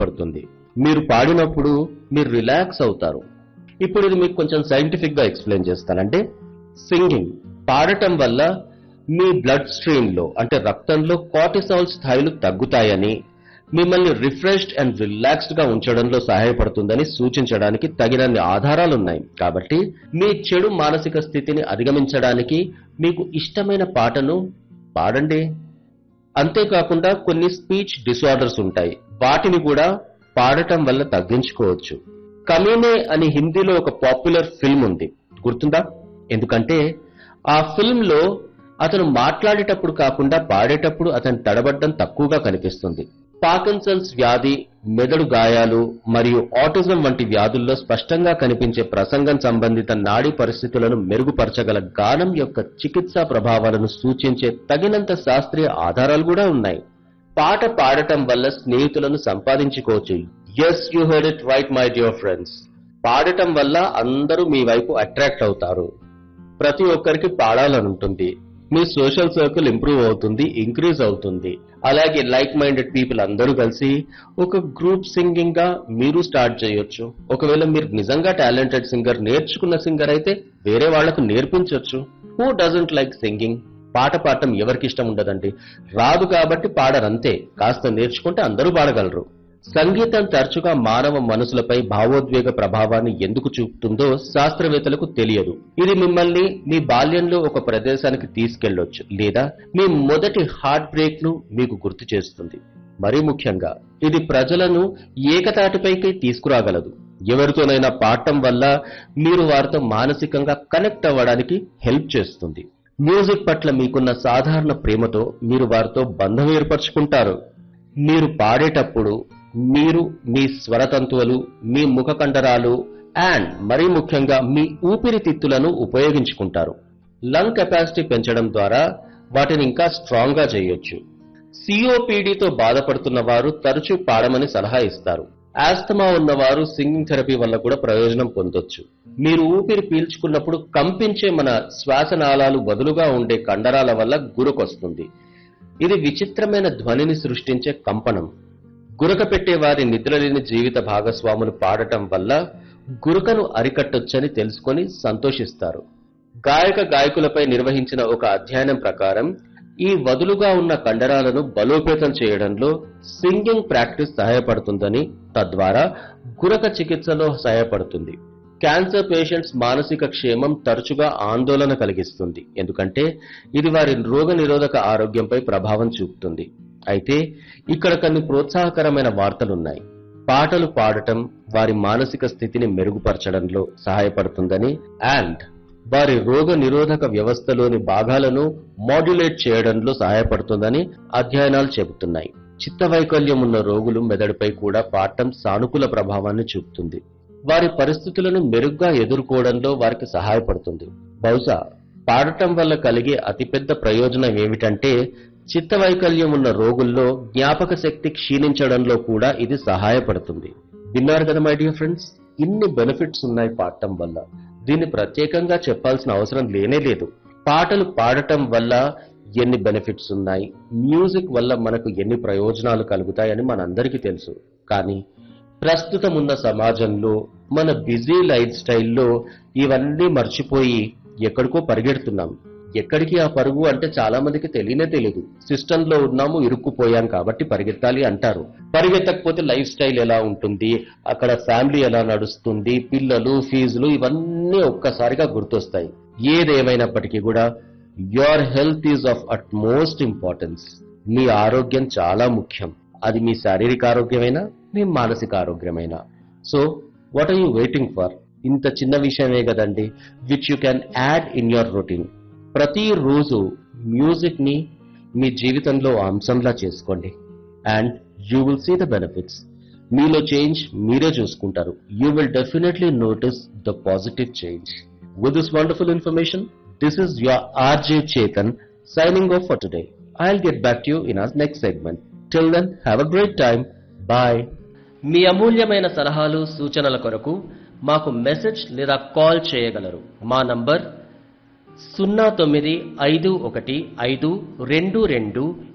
పడుతుంది మీరు పాడినప్పుడు మీరు రిలాక్స్ అవుతారు ఇప్పుడు ఇది మీకు కొంచెం సైంటిఫిక్ గా ఎక్స్ప్లెయిన్ చేస్తానంటే సింగింగ్ పాడటం వల్ల మీ బ్లడ్ స్ట్రీమ్ లో అంటే రక్తంలో కార్టిసాల్ స్థాయిలు తగ్గుతాయని మిమ్మల్ని రిఫ్రెష్డ్ అండ్ రిలాక్స్డ్ గా ఉంచడంలో సహాయపడుతుందని సూచించడానికి తగినన్ని ఆధారాలు ఉన్నాయి కాబట్టి మీ చెడు మానసిక స్థితిని అధిగమించడానికి మీకు ఇష్టమైన పాటను పాడండి అంతేకాకుండా కొన్ని స్పీచ్ డిసార్డర్స్ ఉంటాయి వాటిని కూడా పాడటం వల్ల తగ్గించుకోవచ్చు కమీనే అని హిందీలో ఒక పాపులర్ ఫిల్మ్ ఉంది గుర్తుందా ఎందుకంటే ఆ ఫిల్మ్ లో అతను మాట్లాడేటప్పుడు కాకుండా పాడేటప్పుడు అతని తడబడ్డం తక్కువగా కనిపిస్తుంది పార్కిన్సన్స్ వ్యాధి మెదడు గాయాలు మరియు ఆటిజం వంటి వ్యాధుల్లో స్పష్టంగా కనిపించే ప్రసంగం సంబంధిత నాడీ పరిస్థితులను మెరుగుపరచగల గానం యొక్క చికిత్సా ప్రభావాలను సూచించే తగినంత శాస్త్రీయ ఆధారాలు కూడా ఉన్నాయి పాట పాడటం వల్ల స్నేహితులను సంపాదించుకోవచ్చు yes you heard it right my dear friends పాడటం వల్ల అందరూ మీ వైపు అట్రాక్ట్ అవుతారు ప్రతి ఒక్కరికి పాడాలని ఉంటుంది మీ సోషల్ సర్కిల్ ఇంప్రూవ్ అవుతుంది ఇంక్రీజ్ అవుతుంది అలాగే లైక్ మైండెడ్ పీపుల్ అందరూ కలిసి ఒక గ్రూప్ సింగింగ్ గా మీరు స్టార్ట్ చేయొచ్చు ఒకవేళ మీరు నిజంగా టాలెంటెడ్ సింగర్ నేర్చుకున్న సింగర్ అయితే వేరే వాళ్లకు నేర్పించొచ్చు హూ డజంట్ లైక్ సింగింగ్ పాట పాడటం ఎవరికి ఇష్టం ఉండదండి రాదు కాబట్టి పాడరంతే కాస్త నేర్చుకుంటే అందరూ పాడగలరు సంగీతం తరచుగా మానవ మనసులపై భావోద్వేగ ప్రభావాన్ని ఎందుకు చూపుతుందో శాస్త్రవేత్తలకు తెలియదు ఇది మిమ్మల్ని మీ బాల్యంలో ఒక ప్రదేశానికి తీసుకెళ్లొచ్చు లేదా మీ మొదటి హార్ట్ బ్రేక్ ను మీకు గుర్తు చేస్తుంది మరీ ముఖ్యంగా ఇది ప్రజలను ఏకతాటిపైకి తీసుకురాగలదు ఎవరితోనైనా పాడటం వల్ల మీరు వారితో మానసికంగా కనెక్ట్ అవ్వడానికి హెల్ప్ చేస్తుంది మ్యూజిక్ పట్ల మీకున్న సాధారణ ప్రేమతో మీరు వారితో బంధం ఏర్పరచుకుంటారు మీరు పాడేటప్పుడు మీరు మీ స్వరతంతువులు మీ ముఖ కండరాలు అండ్ మరీ ముఖ్యంగా మీ ఊపిరితిత్తులను ఉపయోగించుకుంటారు లంగ్ కెపాసిటీ పెంచడం ద్వారా వాటిని ఇంకా స్ట్రాంగ్ గా చేయొచ్చు సిఓపిడితో బాధపడుతున్న వారు తరచూ పాడమని సలహా ఇస్తారు ఆస్తమా ఉన్నవారు సింగింగ్ థెరపీ వల్ల కూడా ప్రయోజనం పొందొచ్చు మీరు ఊపిరి పీల్చుకున్నప్పుడు కంపించే మన శ్వాసనాళాలు బదులుగా ఉండే కండరాల వల్ల గురకొస్తుంది ఇది విచిత్రమైన ధ్వనిని సృష్టించే కంపనం గురక పెట్టే వారి నిద్రలేని జీవిత భాగస్వాములు పాడటం వల్ల గురకను అరికట్టొచ్చని తెలుసుకొని సంతోషిస్తారు గాయక గాయకులపై నిర్వహించిన ఒక అధ్యయనం ప్రకారం ఈ వదులుగా ఉన్న కండరాలను బలోపేతం చేయడంలో సింగింగ్ ప్రాక్టీస్ సహాయపడుతుందని తద్వారా గురక చికిత్సలో సహాయపడుతుంది క్యాన్సర్ పేషెంట్స్ మానసిక క్షేమం తరచుగా ఆందోళన కలిగిస్తుంది ఎందుకంటే ఇది వారి రోగ నిరోధక ఆరోగ్యంపై ప్రభావం చూపుతుంది అయితే ఇక్కడ కొన్ని ప్రోత్సాహకరమైన వార్తలున్నాయి పాటలు పాడటం వారి మానసిక స్థితిని మెరుగుపరచడంలో సహాయపడుతుందని అండ్ వారి రోగ నిరోధక వ్యవస్థలోని భాగాలను మాడ్యులేట్ చేయడంలో సహాయపడుతుందని అధ్యయనాలు చెబుతున్నాయి చిత్తవైకల్యం ఉన్న రోగులు మెదడుపై కూడా పాడటం సానుకూల ప్రభావాన్ని చూపుతుంది వారి పరిస్థితులను మెరుగ్గా ఎదుర్కోవడంలో వారికి సహాయపడుతుంది బహుశా పాడటం వల్ల కలిగే అతిపెద్ద ప్రయోజనం ఏమిటంటే చిత్తవైకల్యం ఉన్న రోగుల్లో జ్ఞాపక శక్తి క్షీణించడంలో కూడా ఇది సహాయపడుతుంది విన్నారు కదా మై డియర్ ఫ్రెండ్స్ ఇన్ని బెనిఫిట్స్ ఉన్నాయి పాడటం వల్ల దీన్ని ప్రత్యేకంగా చెప్పాల్సిన అవసరం లేనే లేదు పాటలు పాడటం వల్ల ఎన్ని బెనిఫిట్స్ ఉన్నాయి మ్యూజిక్ వల్ల మనకు ఎన్ని ప్రయోజనాలు కలుగుతాయని మనందరికీ తెలుసు కానీ ప్రస్తుతం ఉన్న సమాజంలో మన బిజీ లైఫ్ స్టైల్లో ఇవన్నీ మర్చిపోయి ఎక్కడికో పరిగెడుతున్నాం ఎక్కడికి ఆ పరుగు అంటే చాలా మందికి తెలియనే తెలియదు సిస్టమ్ లో ఉన్నాము ఇరుక్కుపోయాం కాబట్టి పరిగెత్తాలి అంటారు పరిగెత్తకపోతే లైఫ్ స్టైల్ ఎలా ఉంటుంది అక్కడ ఫ్యామిలీ ఎలా నడుస్తుంది పిల్లలు ఫీజులు ఇవన్నీ ఒక్కసారిగా గుర్తొస్తాయి ఏదేమైనప్పటికీ కూడా your health is of utmost importance మీ ఆరోగ్యం చాలా ముఖ్యం అది మీ శారీరక ఆరోగ్యమైనా మీ మానసిక ఆరోగ్యమైనా so what are you waiting for ఇంత చిన్న విషయమే కదండి which you can add in your routine ప్రతిరోజు మ్యూజిక్ ని మీ జీవితంలో అంశంలా చేసుకోండి and you will see the benefits మీలో చేంజ్ మీరే చూసుకుంటారు you will definitely notice the positive change with this wonderful information this is your RJ Chetan signing off for today. I'll get back to you in our next segment. Till then, have a great time. Bye. మీ అమూల్యమైన సలహాలు సూచనల కొరకు మాకు message లేదా call చేయగలరు మా number సున్నా తొమ్మిది ఐదు ఒకటి ఐదు రెండు రెండు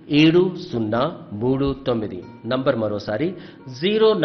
ఏడు సున్నా మూడు తొమ్మిది నంబర్ మరోసారి జీరో